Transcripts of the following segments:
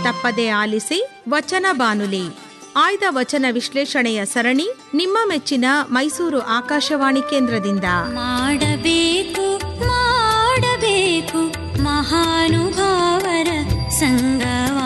ತಪ್ಪದೆ ಆಲಿಸಿ ವಚನ ಬಾನುಲಿ ಆಯ್ದ ವಚನ ವಿಶ್ಲೇಷಣೆಯ ಸರಣಿ ನಿಮ್ಮ ಮೆಚ್ಚಿನ ಮೈಸೂರು ಆಕಾಶವಾಣಿ ಕೇಂದ್ರದಿಂದ ಮಾಡಬೇಕು ಮಾಡಬೇಕು ಮಹಾನುಭಾವರ ಸಂಗವಾ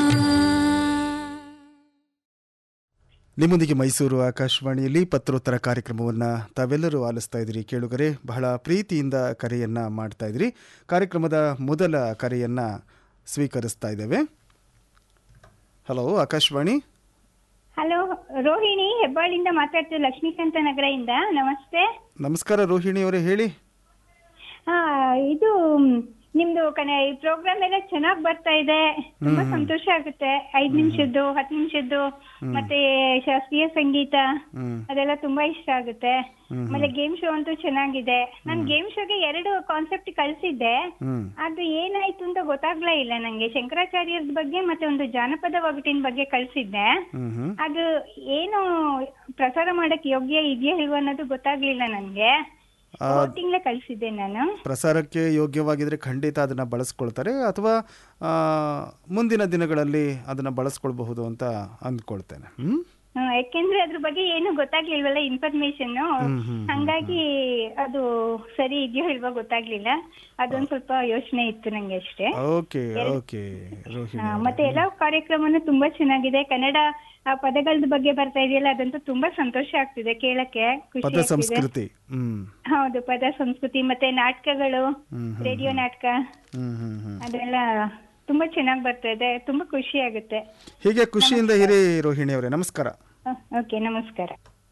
ನಿಮ್ಮೊಂದಿಗೆ ಮೈಸೂರು ಆಕಾಶವಾಣಿಯಲ್ಲಿ ಪತ್ರೋತ್ತರ ಕಾರ್ಯಕ್ರಮವನ್ನು ತಾವೆಲ್ಲರೂ ಆಲಿಸ್ತಾ ಇದ್ದೀರಿ ಕೇಳುಗರೆ ಬಹಳ ಪ್ರೀತಿಯಿಂದ ಕರೆಯನ್ನು ಮಾಡ್ತಾ ಇದ್ದೀರಿ ಕಾರ್ಯಕ್ರಮದ ಮೊದಲ ಕರೆಯನ್ನು ಸ್ವೀಕರಿಸ್ತಾ ಇದ್ದೇವೆ ಹಲೋ ಆಕಾಶವಾಣಿ ಹಲೋ ರೋಹಿಣಿ ಹೆಬ್ಬಾಳಿಂದ ಮಾತಾಡ್ತೀವಿ ಲಕ್ಷ್ಮೀಕಾಂತ ನಗರದಿಂದ ನಮಸ್ತೆ ನಮಸ್ಕಾರ ರೋಹಿಣಿ ಅವರೇ ಹೇಳಿ ಹಾ ಇದು ಮ್, ನಿಮ್ದು ಕನೆ ಈ ಪ್ರೋಗ್ರಾಮ್ ಎಲ್ಲ ಚೆನ್ನಾಗ್ ಬರ್ತಾ ಇದೆ ತುಂಬಾ ಸಂತೋಷ ಆಗುತ್ತೆ ಐದ್ ನಿಮಿಷದ್ದು ಹತ್ತು ನಿಮಿಷದ್ದು ಮತ್ತೆ ಶಾಸ್ತ್ರೀಯ ಸಂಗೀತ ಹ್ಮ್ ಅದೆಲ್ಲ ತುಂಬಾ ಇಷ್ಟ ಆಗುತ್ತೆ ಆಮೇಲೆ ಗೇಮ್ ಶೋ ಅಂತೂ ಚೆನ್ನಾಗಿದೆ ನಾನ್ ಗೇಮ್ ಶೋಗೆ ಎರಡು ಕಾನ್ಸೆಪ್ಟ್ ಕಳ್ಸಿದ್ದೆ ಹ್ಮ್ ಅದು ಏನಾಯ್ತು ಅಂತ ಗೊತ್ತಾಗ್ಲೇ ಇಲ್ಲ ನಂಗೆ ಶಂಕರಾಚಾರ್ಯರ ಬಗ್ಗೆ ಮತ್ತೆ ಒಂದು ಜಾನಪದ ಒಗಟಿನ ಬಗ್ಗೆ ಕಳ್ಸಿದ್ದೆ ಹ್ಮ್ ಹ್ಮ್ ಅದು ಏನು ಪ್ರಸಾರ ಮಾಡಕ್ ಯೋಗ್ಯ ಇದೆಯಾ ಇಲ್ವಾ ಅನ್ನೋದು ಗೊತ್ತಾಗ್ಲಿಲ್ಲ ನನ್ಗೆ ಆ, ತಿಂಗಳೇ ಕಳ್ಸಿದ್ದೆ ನಾನು ಪ್ರಸಾರಕ್ಕೆ ಯೋಗ್ಯವಾಗಿದ್ರೆ ಖಂಡಿತ ಅದನ್ನು ಬಳಸ್ಕೊಳ್ತಾರೆ ಅಥವಾ ಆ, ಮುಂದಿನ ದಿನಗಳಲ್ಲಿ ಅದನ್ನು ಬಳಸ್ಕೊಳ್ಬಹುದು ಅಂತ ಅಂದ್ಕೊಳ್ತೇನೆ ಹ್ಮ್ ಹ್ಮ್, ಯಾಕೆಂದ್ರೆ ಅದ್ರ ಬಗ್ಗೆ ಏನು ಗೊತ್ತಾಗ್ಲಿಲ್ವಲ್ಲ ಇನ್ಫಾರ್ಮೇಶನ್ ಹಂಗಾಗಿ ಅದು ಸರಿ ಇದೆಯೋ ಇಲ್ವೋ ಗೊತ್ತಾಗ್ಲಿಲ್ಲ ಅದೊಂದ್ ಸ್ವಲ್ಪ ಯೋಚನೆ ಇತ್ತು ನಂಗೆ ಅಷ್ಟೇ ಓಕೆ ಓಕೆ ರೋಹಿಣಿ ಆ, ಮತ್ತೆ ಎಲ್ಲ ಕಾರ್ಯಕ್ರಮನು ತುಂಬಾ ಚೆನ್ನಾಗಿದೆ ಕನ್ನಡ ಆ, ಪದಗಳದ ಬಗ್ಗೆ ಬರ್ತಾ ಇದೆಯಲ್ಲ ಅದಂತೂ ತುಂಬಾ ಸಂತೋಷ ಆಗ್ತಿದೆ ಕೇಳಕ್ಕೆ ಖುಷಿ ಪದ ಆಗ್ತಿದೆ ಸಂಸ್ಕೃತಿ ಹ್ಮ್ ಹೌದು ಪದ ಸಂಸ್ಕೃತಿ ಮತ್ತೆ ನಾಟಕಗಳು ಹ್ಮ್ ರೇಡಿಯೋ ನಾಟಕ ಹ್ಮ್ ಹ್ಮ್ ಹ್ಮ್ ಅದೆಲ್ಲ ತುಂಬಾ ಚೆನ್ನಾಗಿ ಬರ್ತಾ ಇದೆ ತುಂಬಾ ಖುಷಿ ಆಗುತ್ತೆ ಹೀಗೆ ಖುಷಿಯಿಂದ ಇರಿ ರೋಹಿಣಿ ಅವರೇ ನಮಸ್ಕಾರ ಓಕೆ ನಮಸ್ಕಾರ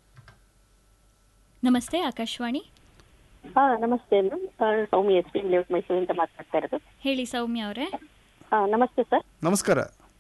ನಮಸ್ತೆ ಆಕಾಶವಾಣಿ ಹಾ ನಮಸ್ತೆ ma'am Soumya S P layout ಮೈಸೂರಿಂದ ಮಾತಾಡ್ತಾ ಇರೋದು ಹೇಳಿ ಸೌಮ್ಯ ಅವರೇ ಆ, ನಮಸ್ತೆ ಸರ್ ನಮಸ್ಕಾರ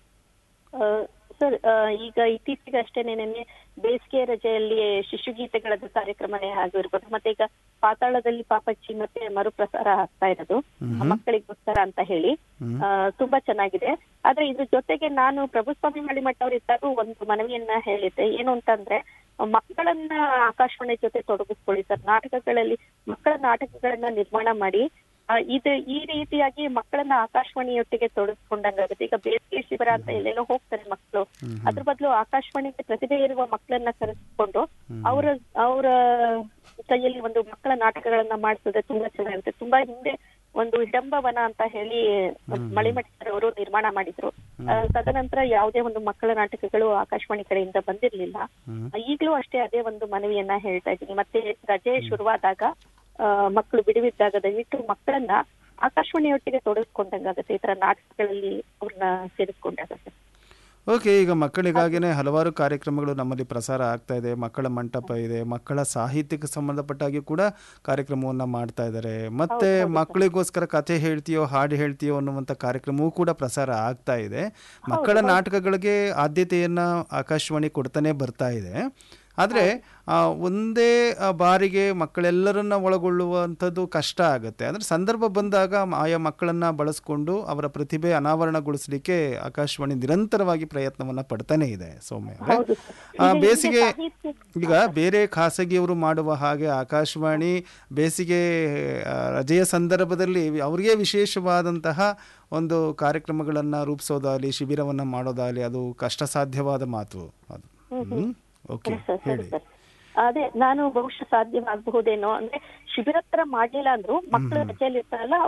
ಆ, ಸರ್ ಆ, ಈಗ ಇತ್ತೀಚೆಗೆ ಅಷ್ಟೇ ನೆನ್ನೆ ಬೇಸಿಗೆ ರಜೆಯಲ್ಲಿ ಶಿಶುಗೀತೆಗಳದ್ದು ಕಾರ್ಯಕ್ರಮನೇ ಆಗಿರ್ಬೋದು ಮತ್ತೆ ಈಗ ಪಾತಾಳದಲ್ಲಿ ಪಾಪಚ್ಚಿ ಮತ್ತೆ ಮರುಪ್ರಸಾರ ಆಗ್ತಾ ಇರೋದು ಮಕ್ಕಳಿಗೋಸ್ಕರ ಅಂತ ಹೇಳಿ ಆ, ತುಂಬಾ ಚೆನ್ನಾಗಿದೆ ಆದ್ರೆ ಇದ್ರ ಜೊತೆಗೆ ನಾನು ಪ್ರಭುಸ್ವಾಮಿ ಮಳಿಮಠ ಅವ್ರು ಇದ್ದಾಗ ಒಂದು ಮನವಿಯನ್ನ ಹೇಳಿದ್ದೆ ಏನು ಅಂತಂದ್ರೆ ಮಕ್ಕಳನ್ನ ಆಕಾಶವಾಣಿ ಜೊತೆ ತೊಡಗಿಸ್ಕೊಳ್ಳಿ ಸರ್ ನಾಟಕಗಳಲ್ಲಿ ಮಕ್ಕಳ ನಾಟಕಗಳನ್ನ ನಿರ್ಮಾಣ ಮಾಡಿ ಆ, ಇದು ಈ ರೀತಿಯಾಗಿ ಮಕ್ಕಳನ್ನ ಆಕಾಶವಾಣಿಯೊಟ್ಟಿಗೆ ತೊಡಗಿಸ್ಕೊಂಡಂಗಾಗುತ್ತೆ ಈಗ ಬೇಸಿಗೆ ಶಿಬಿರ ಅಂತ ಎಲ್ಲೆಲ್ಲೋ ಹೋಗ್ತಾರೆ ಮಕ್ಕಳು ಅದ್ರ ಬದಲು ಆಕಾಶವಾಣಿಗೆ ಪ್ರತಿಭೆ ಇರುವ ಮಕ್ಕಳನ್ನ ಕರೆಸ್ಕೊಂಡು ಅವರ ಅವರ ಕೈಯಲ್ಲಿ ಒಂದು ಮಕ್ಕಳ ನಾಟಕಗಳನ್ನ ಮಾಡಿಸಿದ್ರೆ ತುಂಬಾ ಚೆನ್ನಾಗಿರುತ್ತೆ ತುಂಬಾ ಹಿಂದೆ ಒಂದು ಹಿಡಂಬವನ ಅಂತ ಹೇಳಿ ಮಳಿಮಠ ಸರ್ ಅವರು ನಿರ್ಮಾಣ ಮಾಡಿದ್ರು ಆ, ತದನಂತರ ಯಾವುದೇ ಒಂದು ಮಕ್ಕಳ ನಾಟಕಗಳು ಆಕಾಶವಾಣಿ ಕಡೆಯಿಂದ ಬಂದಿರ್ಲಿಲ್ಲ ಈಗಲೂ ಅಷ್ಟೇ ಅದೇ ಒಂದು ಮನವಿಯನ್ನ ಹೇಳ್ತಾ ಇದ್ದೀನಿ ಮತ್ತೆ ರಜೆ ಶುರುವಾದಾಗ ಆ, ಮಕ್ಕಳು ಬಿಡುವಿದ್ದಾಗ ದಯವಿಟ್ಟು ಮಕ್ಕಳನ್ನ ಆಕಾಶವಾಣಿಯೊಟ್ಟಿಗೆ ತೊಡಗಿಸ್ಕೊಂಡಂಗಾಗತ್ತೆ ಈ ತರ ನಾಟಕಗಳಲ್ಲಿ ಅವ್ರನ್ನ ಸೇರಿಸ್ಕೊಂಡಾಗತ್ತೆ ಓಕೆ ಈಗ ಮಕ್ಕಳಿಗಾಗಿನೇ ಹಲವಾರು ಕಾರ್ಯಕ್ರಮಗಳು ನಮ್ಮಲ್ಲಿ ಪ್ರಸಾರ ಆಗ್ತಾ ಇದೆ ಮಕ್ಕಳ ಮಂಟಪ ಇದೆ ಮಕ್ಕಳ ಸಾಹಿತ್ಯಕ್ಕೆ ಸಂಬಂಧಪಟ್ಟಾಗಿ ಕೂಡ ಕಾರ್ಯಕ್ರಮವನ್ನು ಮಾಡ್ತಾ ಇದ್ದಾರೆ ಮತ್ತೆ ಮಕ್ಕಳಿಗೋಸ್ಕರ ಕಥೆ ಹೇಳ್ತೀಯೋ ಹಾಡು ಹೇಳ್ತೀಯೋ ಅನ್ನುವಂಥ ಕಾರ್ಯಕ್ರಮವೂ ಕೂಡ ಪ್ರಸಾರ ಆಗ್ತಾ ಇದೆ ಮಕ್ಕಳ ನಾಟಕಗಳಿಗೆ ಆದ್ಯತೆಯನ್ನು ಆಕಾಶವಾಣಿ ಕೊಡ್ತಾನೆ ಬರ್ತಾ ಇದೆ ಆದರೆ ಒಂದೇ ಆ, ಬಾರಿಗೆ ಮಕ್ಕಳೆಲ್ಲರನ್ನ ಒಳಗೊಳ್ಳುವಂಥದ್ದು ಕಷ್ಟ ಆಗುತ್ತೆ ಅಂದರೆ ಸಂದರ್ಭ ಬಂದಾಗ ಮ- ಆಯಾ ಮಕ್ಕಳನ್ನು ಬಳಸ್ಕೊಂಡು ಅವರ ಪ್ರತಿಭೆ ಅನಾವರಣಗೊಳಿಸಲಿಕ್ಕೆ ಆಕಾಶವಾಣಿ ನಿರಂತರವಾಗಿ ಪ್ರಯತ್ನವನ್ನು ಪಡ್ತಾನೆ ಇದೆ ಸೌಮ್ಯ ಅವರೇ. ಹೌದು ಸರ್. ಆ, ಈಗ ಬೇಸಿಗೆ ಸಾಹಿತ್ಯ- ಈಗ ಬೇರೆ ಖಾಸಗಿಯವರು ಮಾಡುವ ಹಾಗೆ ಆಕಾಶವಾಣಿ ಬೇಸಿಗೆ ಆ, ರಜೆಯ ಸಂದರ್ಭದಲ್ಲಿ ಅವರಿಗೆ ವಿಶೇಷವಾದಂತಹ ಒಂದು ಕಾರ್ಯಕ್ರಮಗಳನ್ನು ರೂಪಿಸೋದಾಗಲಿ ಶಿಬಿರವನ್ನು ಮಾಡೋದಾಗಲಿ ಅದು ಕಷ್ಟ ಸಾಧ್ಯವಾದ ಮಾತು ಅದು ಹ್ಮ್ ಓಕೆ ಸರ್, ಸರಿ ಹೇಳಿ ಸರ್. ಅದೇ ನಾನು ಬಹುಶಃ ಸಾಧ್ಯವಾಗಬಹುದೇನೋ ಅಂದ್ರೆ ಶಿಬಿರ ತರ ಮಾಡ್ಲಿಲ್ಲ ಅಂದ್ರು ಮಕ್ಕಳು ರಜೆಯಲ್ಲಿ ಇರ್ತಾರಲ್ಲ